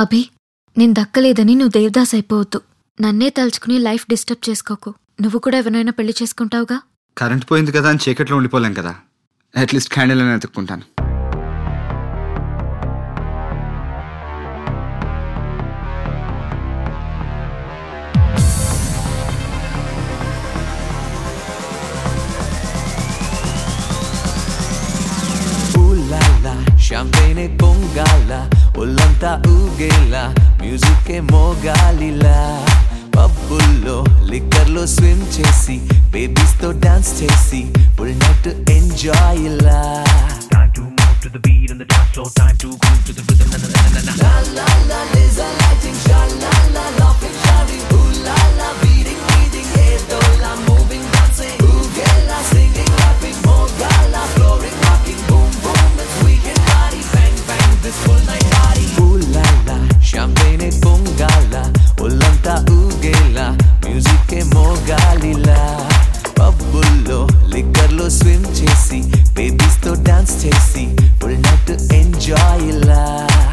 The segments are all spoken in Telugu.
అభి నేను దక్కలేదని నువ్వు దేవదాస్ అయిపోవద్దు నన్నే తలుచుకుని లైఫ్ డిస్టర్బ్ చేసుకోకు నువ్వు కూడా ఎవరైనా పెళ్లి చేసుకుంటావుగా కరెంట్ పోయింది కదా అని చీకట్లో ఉండిపోలేం కదా అట్లీస్ట్ క్యాండిల్ అని ఎత్తుక్కుంటాను ఊలాలా షాంపేనే పొంగాల ఒళ్ళంతా ఊగేలా మ్యూజిక్ మోగాలిలా పబ్బుల్లో లిక్కర్లో స్విమ్ చేసి బేబీస్ తో డాన్స్ చేసి ఫుల్ నైట్ ఎంజాయ్ ఇలా Time to move to the beat on the dance floor. Time to groove to the rhythm. Na, na, na, na, na, na. ఊలాలా షాంపేనే పొంగాల ఒళ్ళంతా ఊగేలా మ్యూజిక్ మోగాలిలా పబ్బుల్లో లిక్కర్లో స్విమ్ చేసి బేబీస్ తో డాన్స్ చేసి ఫుల్ నైట్ ఎంజాయ్ ఇలా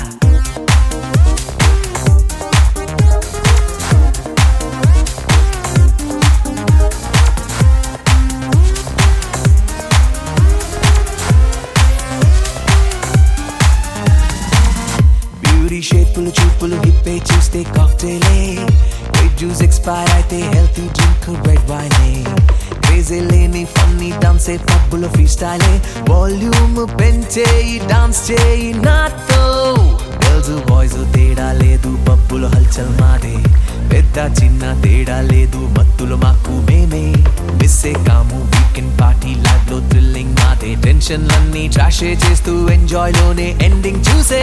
బ్యూటీ షేపులు చూపులు హిప్పే చూస్తే కాక్టైలే వైట్ జ్యూస్ ఎక్స్పైర్ అయితే హెల్తీ డ్రింక్ రెడ్ వైనే క్రేజీ లేని ఫన్నీ డాన్సే పబ్బులో ఫ్రీ స్టైలే వాల్యూమ్ పెంచే డాన్స్ చేయి నాతో గర్ల్స్ బాయ్స్ తేడా లేదు పబ్బులో హల్చల్ మాదే పెద్ద చిన్న తేడా లేదు మత్తులు మాకు మేమే మిస్సే కాము వీకెండ్ పార్టీ లాగ్ లో థ్రిల్లింగ్ మాదే టెన్షన్లన్నీ ట్రాషే చేస్తూ ఎంజాయ్ లోనే ఎండింగ్ చూసే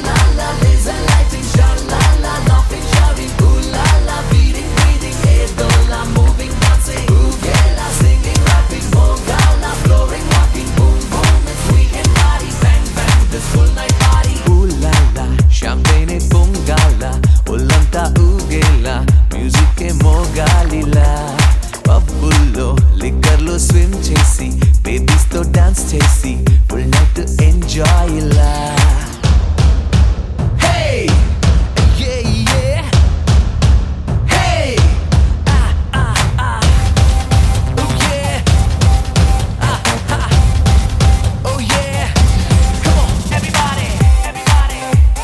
ఊలాలా షాంపేనే పొంగాల ఒళ్ళంతా ఊగేలా మ్యూజిక్ మోగాలిలా పబ్బుల్లో లిక్కర్లో స్విమ్ చేసి బేబీస్ తో డాన్స్ చేసి ఫుల్ నైట్ ఎంజాయ్ ఇలా Hey! Yeah, yeah! Hey! Ah, ah, ah! Oh, yeah! Ah, ah! Oh, yeah! Come on, everybody! Everybody!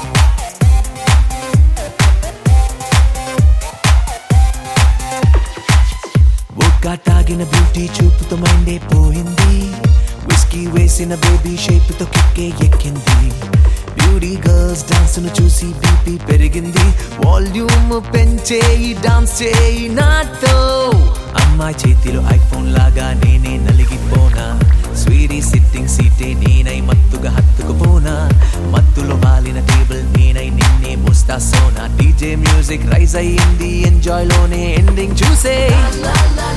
ఒక్క తాగిన బ్యూటీ చూపుతో మైండే పోయింది విస్కీ వేసిన బేబీ షేపుతో కిక్కే ఎక్కింది బ్యూటీ గర్ల్స్ డాన్స్ ను చూసి బీపీ పెరిగింది వాల్యూమ్ పెంచేయి డాన్స్ చేయి నాతో అమ్మాయి చేతిలో ఐఫోన్ లాగా నేనే నలిగిపోనా స్వీరీ సిట్టింగ్ సీటే నేనై మత్తుగా హత్తుకుపోనా మత్తులో వాలిన టేబుల్ నేనై నిన్నే మోస్తా సోనా డీజే మ్యూజిక్ రైజ్ అయ్యింది ఎంజాయ్ లోనే ఎండింగ్ చూసే